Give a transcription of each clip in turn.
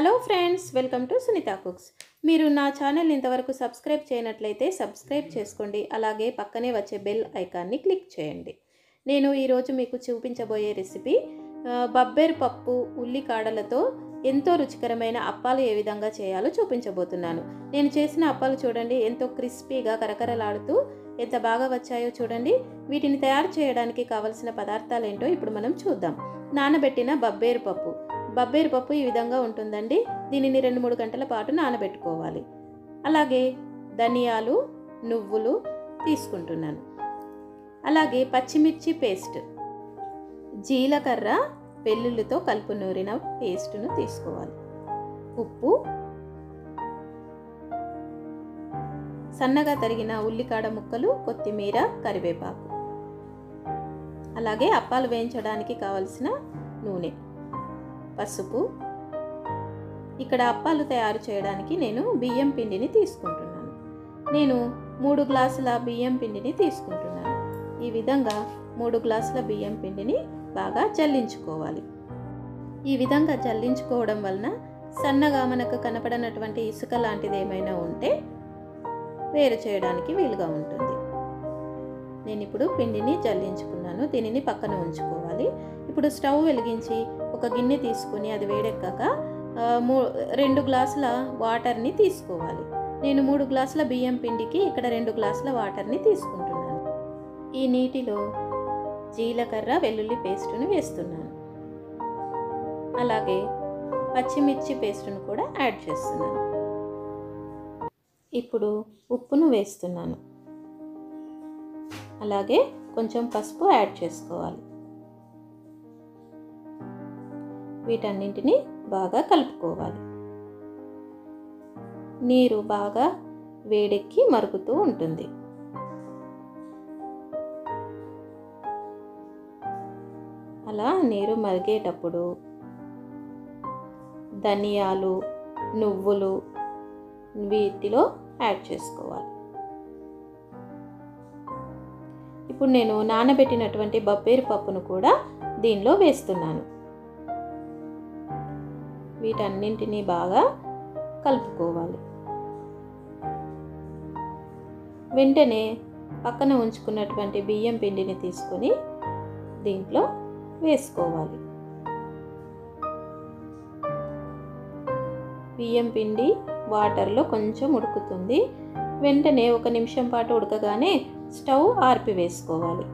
hello friends welcome to Sunitha cooks మీరు నా channel ఇంతవరకు సబ్స్క్రైబ్ చేయనట్లయితే సబ్స్క్రైబ్ చేసుకోండి అలాగే పక్కనే వచ్చే బెల్ ఐకాన్ని క్లిక్ చేయండి నేను ఈరోజు మీకు చూపించబోయే రెసిపీ ఆ, బబ్బేరు పప్పు ఉల్లి కాడలతో ఎంతో రుచికరమైన అప్పాలు ఏ విధంగా చేయాలో చూపించబోతున్నాను నేను చేసిన అప్పాలు చూడండి ఎంతో క్రిస్పీగా కరకరలాడుతూ ఎంత బాగా వచ్చాయో చూడండి వీటిని తయారు చేయడానికి కావలసిన పదార్థాలు ఏంటో ఇప్పుడు మనం చూద్దాం నానబెట్టిన బబ్బేరు పప్పు బబ్బేరు పప్పు ఈ విధంగా ఉంటుందండి దీనిని రెండు మూడు గంటల పాటు నానబెట్టుకోవాలి అలాగే ధనియాలు నువ్వులు తీసుకుంటున్నాను అలాగే పచ్చిమిర్చి పేస్ట్ జీలకర్ర వెల్లుల్లితో కలుపు నూరిన పేస్టును తీసుకోవాలి ఉప్పు సన్నగా తరిగిన ఉల్లికాడ ముక్కలు కొత్తిమీర కరివేపాకు అలాగే అప్పాలు వేయించడానికి కావలసిన నూనె పసుపు ఇక్కడ అప్పాలు తయారు చేయడానికి నేను బియ్యం పిండిని తీసుకుంటున్నాను నేను మూడు గ్లాసుల బియ్యం పిండిని తీసుకుంటున్నాను ఈ విధంగా మూడు గ్లాసుల బియ్యం పిండిని బాగా జల్లించుకోవాలి ఈ విధంగా జల్లించుకోవడం వలన సన్నగా మనకు కనపడనటువంటి ఇసుక లాంటిది ఏమైనా ఉంటే వేరు చేయడానికి వీలుగా ఉంటుంది నేను ఇప్పుడు పిండిని జల్లించుకున్నాను దీనిని పక్కన ఉంచుకోవాలి ఇప్పుడు స్టవ్ వెలిగించి ఒక గిన్నె తీసుకొని అది వేడెక్కాక ఆ, మూ రెండు గ్లాసుల వాటర్ని తీసుకోవాలి నేను మూడు గ్లాసుల బియ్యం పిండికి ఇక్కడ రెండు గ్లాసుల వాటర్ని తీసుకుంటున్నాను ఈ నీటిలో జీలకర్ర వెల్లుల్లి పేస్టును వేస్తున్నాను అలాగే పచ్చిమిర్చి పేస్టును కూడా యాడ్ చేస్తున్నాను ఇప్పుడు ఉప్పును వేస్తున్నాను అలాగే కొంచెం పసుపు యాడ్ చేసుకోవాలి వీటన్నింటినీ బాగా కలుపుకోవాలి నీరు బాగా వేడెక్కి మరుగుతూ ఉంటుంది అలా నీరు మరిగేటప్పుడు ధనియాలు నువ్వులు వీటిలో యాడ్ చేసుకోవాలి ఇప్పుడు నేను నానబెట్టినటువంటి బబ్బేరు పప్పును కూడా దీనిలో వేస్తున్నాను వీటన్నింటినీ బాగా కలుపుకోవాలి వెంటనే పక్కన ఉంచుకున్నటువంటి బియ్యం పిండిని తీసుకొని దీంట్లో వేసుకోవాలి బియ్యం పిండి వాటర్లో కొంచెం ఉడుకుతుంది వెంటనే ఒక నిమిషం పాటు ఉడకగానే స్టవ్ ఆర్పివేసుకోవాలి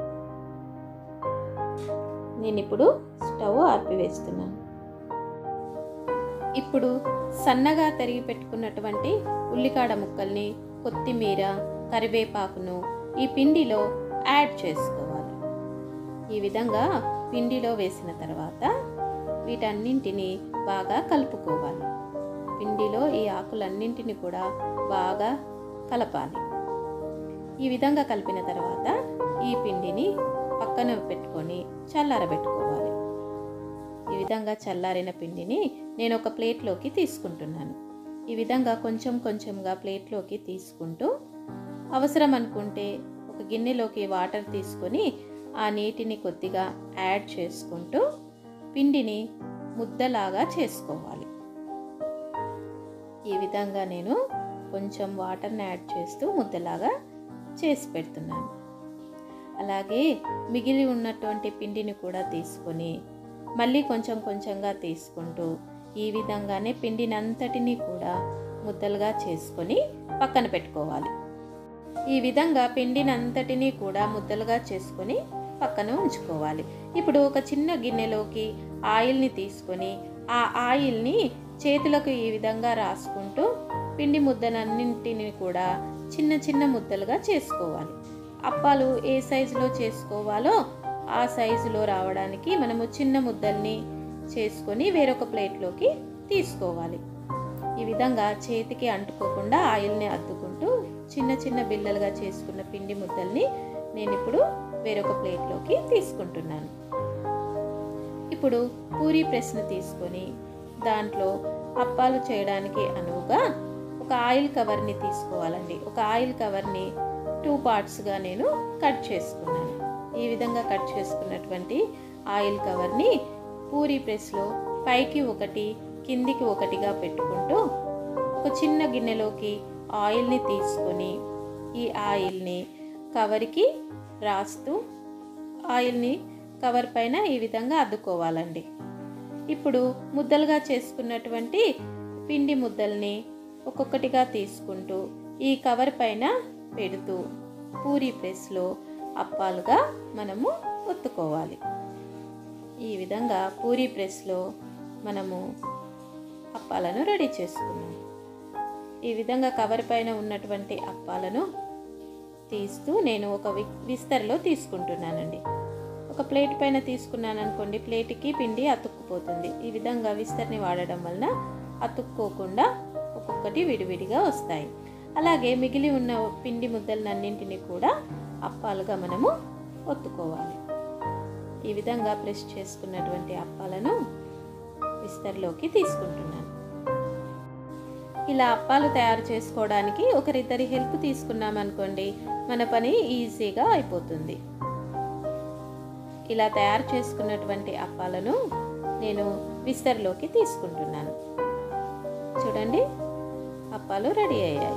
నేను ఇప్పుడు స్టవ్ ఆర్పివేస్తున్నాను ఇప్పుడు సన్నగా తరిగి పెట్టుకున్నటువంటి ఉల్లికాడ ముక్కల్ని కొత్తిమీర కరివేపాకును ఈ పిండిలో యాడ్ చేసుకోవాలి ఈ విధంగా పిండిలో వేసిన తర్వాత వీటన్నింటినీ బాగా కలుపుకోవాలి పిండిలో ఈ ఆకులన్నింటిని కూడా బాగా కలపాలి ఈ విధంగా కలిపిన తర్వాత ఈ పిండిని పక్కన పెట్టుకొని చల్లారబెట్టుకోవాలి ఈ విధంగా చల్లారిన పిండిని నేను ఒక ప్లేట్లోకి తీసుకుంటున్నాను ఈ విధంగా కొంచెం కొంచెంగా ప్లేట్లోకి తీసుకుంటూ అవసరం అనుకుంటే ఒక గిన్నెలోకి వాటర్ తీసుకొని ఆ నీటిని కొద్దిగా యాడ్ చేసుకుంటూ పిండిని ముద్దలాగా చేసుకోవాలి ఈ విధంగా నేను కొంచెం వాటర్ని యాడ్ చేస్తూ ముద్దలాగా చేసి పెడుతున్నాను అలాగే మిగిలి ఉన్నటువంటి పిండిని కూడా తీసుకొని మళ్ళీ కొంచెం కొంచెంగా తీసుకుంటూ ఈ విధంగానే పిండిని అంతటినీ కూడా ముద్దలుగా చేసుకొని పక్కన పెట్టుకోవాలి ఈ విధంగా పిండిని అంతటినీ కూడా ముద్దలుగా చేసుకొని పక్కన ఉంచుకోవాలి ఇప్పుడు ఒక చిన్న గిన్నెలోకి ఆయిల్ని తీసుకొని ఆ ఆయిల్ని చేతులకు ఈ విధంగా రాసుకుంటూ పిండి ముద్దలన్నింటిని కూడా చిన్న చిన్న ముద్దలుగా చేసుకోవాలి అప్పాలు ఏ సైజులో చేసుకోవాలో ఆ సైజులో రావడానికి మనము చిన్న ముద్దల్ని చేసుకొని వేరొక ప్లేట్లోకి తీసుకోవాలి ఈ విధంగా చేతికి అంటుకోకుండా ఆయిల్ని అద్దుకుంటూ చిన్న చిన్న బిల్లలుగా చేసుకున్న పిండి ముద్దల్ని నేను ఇప్పుడు వేరొక ప్లేట్లోకి తీసుకుంటున్నాను ఇప్పుడు పూరీ ప్రెస్ను తీసుకొని దాంట్లో అప్పాలు చేయడానికి అనువుగా ఒక ఆయిల్ కవర్ని తీసుకోవాలండి ఒక ఆయిల్ కవర్ని టూ పార్ట్స్గా నేను కట్ చేసుకున్నాను ఈ విధంగా కట్ చేసుకున్నటువంటి ఆయిల్ కవర్ని పూరీ ప్రెస్లో పైకి ఒకటి కిందికి ఒకటిగా పెట్టుకుంటూ ఒక చిన్న గిన్నెలోకి ఆయిల్ని తీసుకొని ఈ ఆయిల్ని కవర్కి రాస్తూ ఆయిల్ని కవర్ పైన ఈ విధంగా అద్దుకోవాలండి ఇప్పుడు ముద్దలుగా చేసుకున్నటువంటి పిండి ముద్దల్ని ఒక్కొక్కటిగా తీసుకుంటూ ఈ కవర్ పైన పెడుతూ పూరి ప్రెస్లో అప్పాలుగా మనము ఒత్తుకోవాలి ఈ విధంగా పూరి ప్రెస్లో మనము అప్పాలను రెడీ చేసుకున్నాం ఈ విధంగా కవర్ పైన ఉన్నటువంటి అప్పాలను తీస్తూ నేను ఒక వి విస్తరలో తీసుకుంటున్నానండి ఒక ప్లేట్ పైన తీసుకున్నాను అనుకోండి ప్లేట్కి పిండి అతుక్కుపోతుంది ఈ విధంగా విస్తర్ని వాడడం వలన అతుక్కోకుండా ఒక్కొక్కటి విడివిడిగా వస్తాయి అలాగే మిగిలి ఉన్న పిండి ముద్దలన్నింటినీ కూడా అప్పాలుగా మనము ఒత్తుకోవాలి ఈ విధంగా ప్రెస్ చేసుకున్నటువంటి అప్పాలను విస్తర్లోకి తీసుకుంటున్నాను ఇలా అప్పాలు తయారు చేసుకోవడానికి ఒకరిద్దరి హెల్ప్ తీసుకున్నాం అనుకోండి మన పని ఈజీగా అయిపోతుంది ఇలా తయారు చేసుకున్నటువంటి అప్పాలను నేను విస్తర్లోకి తీసుకుంటున్నాను చూడండి అప్పాలు రెడీ అయ్యాయి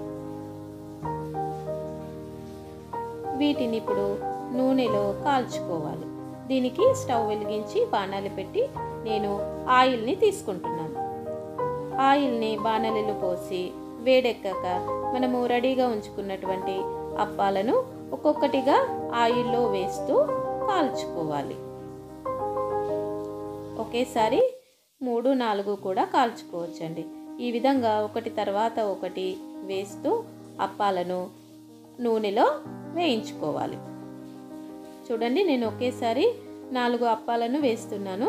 వీటిని ఇప్పుడు నూనెలో కాల్చుకోవాలి దీనికి స్టవ్ వెలిగించి బాణాలు పెట్టి నేను ఆయిల్ని తీసుకుంటున్నాను ఆయిల్ని బాణలిలో పోసి వేడెక్కాక మనము రెడీగా ఉంచుకున్నటువంటి అప్పాలను ఒక్కొక్కటిగా ఆయిల్లో వేస్తూ కాల్చుకోవాలి ఒకేసారి మూడు నాలుగు కూడా కాల్చుకోవచ్చండి ఈ విధంగా ఒకటి తర్వాత ఒకటి వేస్తూ అప్పాలను నూనెలో వేయించుకోవాలి చూడండి నేను ఒకేసారి నాలుగు అప్పాలను వేస్తున్నాను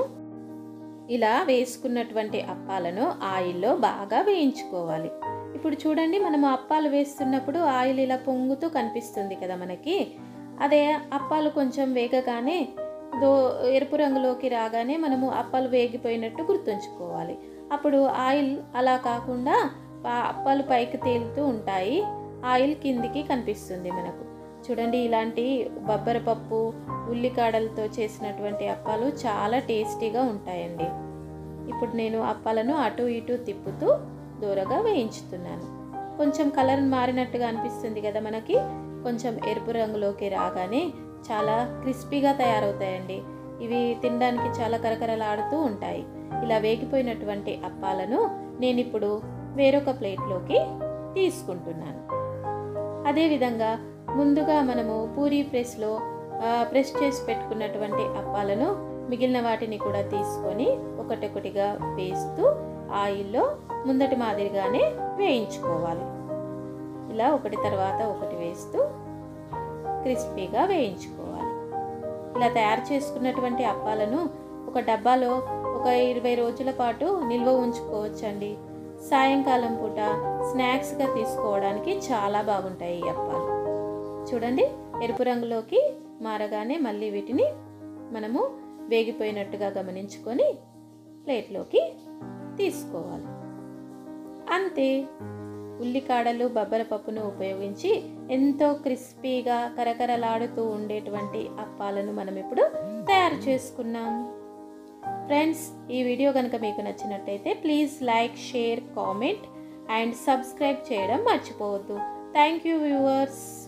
ఇలా వేసుకున్నటువంటి అప్పాలను ఆయిల్లో బాగా వేయించుకోవాలి ఇప్పుడు చూడండి మనము అప్పాలు వేస్తున్నప్పుడు ఆయిల్ ఇలా పొంగుతూ కనిపిస్తుంది కదా మనకి అదే అప్పాలు కొంచెం వేగగానే దో ఎరుపు రంగులోకి రాగానే మనము అప్పాలు వేగిపోయినట్టు గుర్తుంచుకోవాలి అప్పుడు ఆయిల్ అలా కాకుండా అప్పాలు పైకి తేలుతూ ఉంటాయి ఆయిల్ కిందికి కనిపిస్తుంది మనకు చూడండి ఇలాంటి బొబ్బరపప్పు ఉల్లికాడలతో చేసినటువంటి అప్పాలు చాలా టేస్టీగా ఉంటాయండి ఇప్పుడు నేను అప్పాలను అటు ఇటు తిప్పుతూ దూరగా వేయించుతున్నాను కొంచెం కలర్ మారినట్టుగా అనిపిస్తుంది కదా మనకి కొంచెం ఎరుపు రంగులోకి రాగానే చాలా క్రిస్పీగా తయారవుతాయండి ఇవి తినడానికి చాలా కరకరలాడుతూ ఉంటాయి ఇలా వేగిపోయినటువంటి అప్పాలను నేను ఇప్పుడు వేరొక ప్లేట్లోకి తీసుకుంటున్నాను అదేవిధంగా ముందుగా మనము పూరీ ప్రెస్లో ప్రెస్ చేసి పెట్టుకున్నటువంటి అప్పాలను మిగిలిన వాటిని కూడా తీసుకొని ఒకటొకటిగా వేస్తూ ఆయిల్లో ముందటి మాదిరిగానే వేయించుకోవాలి ఇలా ఒకటి తర్వాత ఒకటి వేస్తూ క్రిస్పీగా వేయించుకోవాలి ఇలా తయారు చేసుకున్నటువంటి అప్పాలను ఒక డబ్బాలో ఒక ఇరవై రోజుల పాటు నిల్వ ఉంచుకోవచ్చండి సాయంకాలం పూట స్నాక్స్గా తీసుకోవడానికి చాలా బాగుంటాయి ఈ అప్పాలు చూడండి ఎరుపు రంగులోకి మారగానే మళ్ళీ వీటిని మనము వేగిపోయినట్టుగా గమనించుకొని ప్లేట్లోకి తీసుకోవాలి అంతే ఉల్లికాడలు బబ్బరపప్పును ఉపయోగించి ఎంతో క్రిస్పీగా కరకరలాడుతూ ఉండేటువంటి అప్పాలను మనం ఇప్పుడు తయారు చేసుకున్నాం ఫ్రెండ్స్ ఈ వీడియో కనుక మీకు నచ్చినట్టయితే please like share comment and subscribe చేయడం మర్చిపోవద్దు థ్యాంక్ యూ వ్యూవర్స్